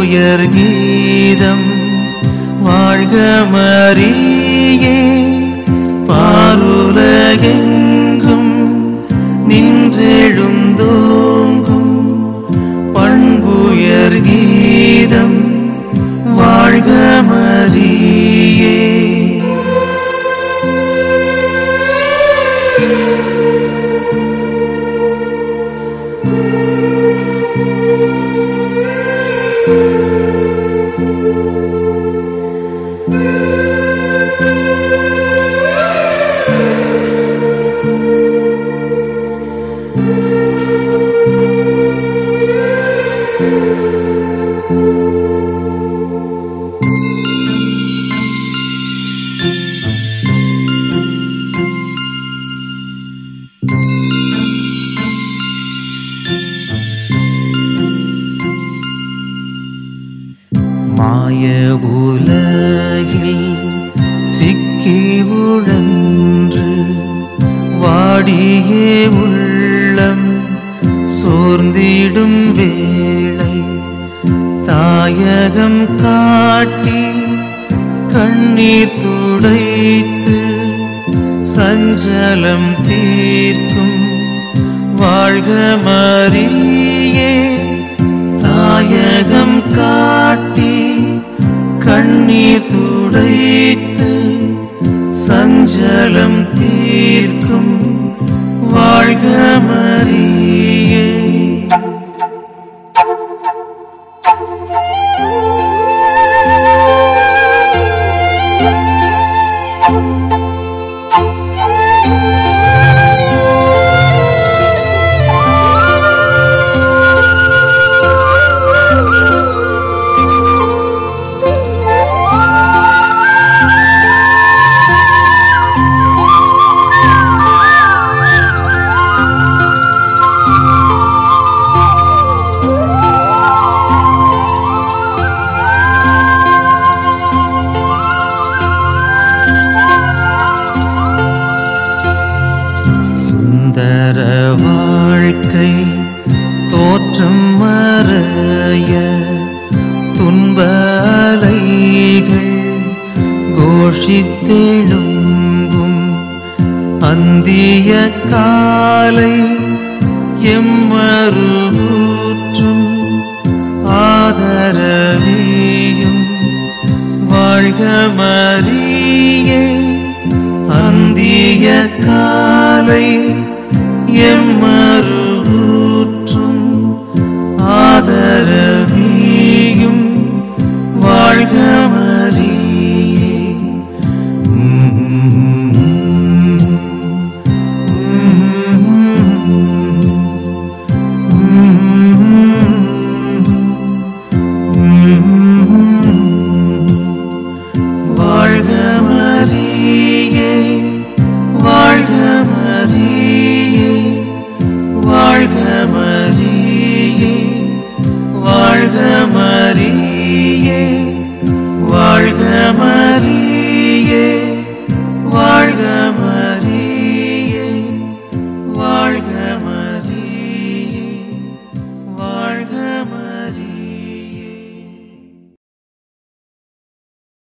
பண்புயர் கீதம் வாழ்க மரியே பாருலகெங்கும் நின்றெழுந்தோங்கும் பண்புயர் கீதம் வாழ்க மரியே மாய உலகில் சிக்கி உழன்று வாடியே உள்ளம் சோர்ந்திடும் வேளை தாயகம் காட்டி கண்ணீர் துடைத்து சஞ்சலம் தீர்க்கும் வாழ்க மரியே தாயகம் காட்டி கண்ணீர் துடைத்து சஞ்சலம் தீர்க்கும் வாழ்க மரியே சுந்தர வாழ்க்கை தோற்றம் மறைய துன்ப அலைகள் கோஷித்தெழும்பும் அந்திய காலை எம்மருகூற்றும் ஆதரவியும் வாழ்க மரியே அந்திய காலை எம்மருகூற்றும் ஆதரவியும் வாழ்க மரியே வாழ்க மரியே வாழ்க மரியே வாழ்க மரியே வாழ்க மரியே வாழ்க மரியே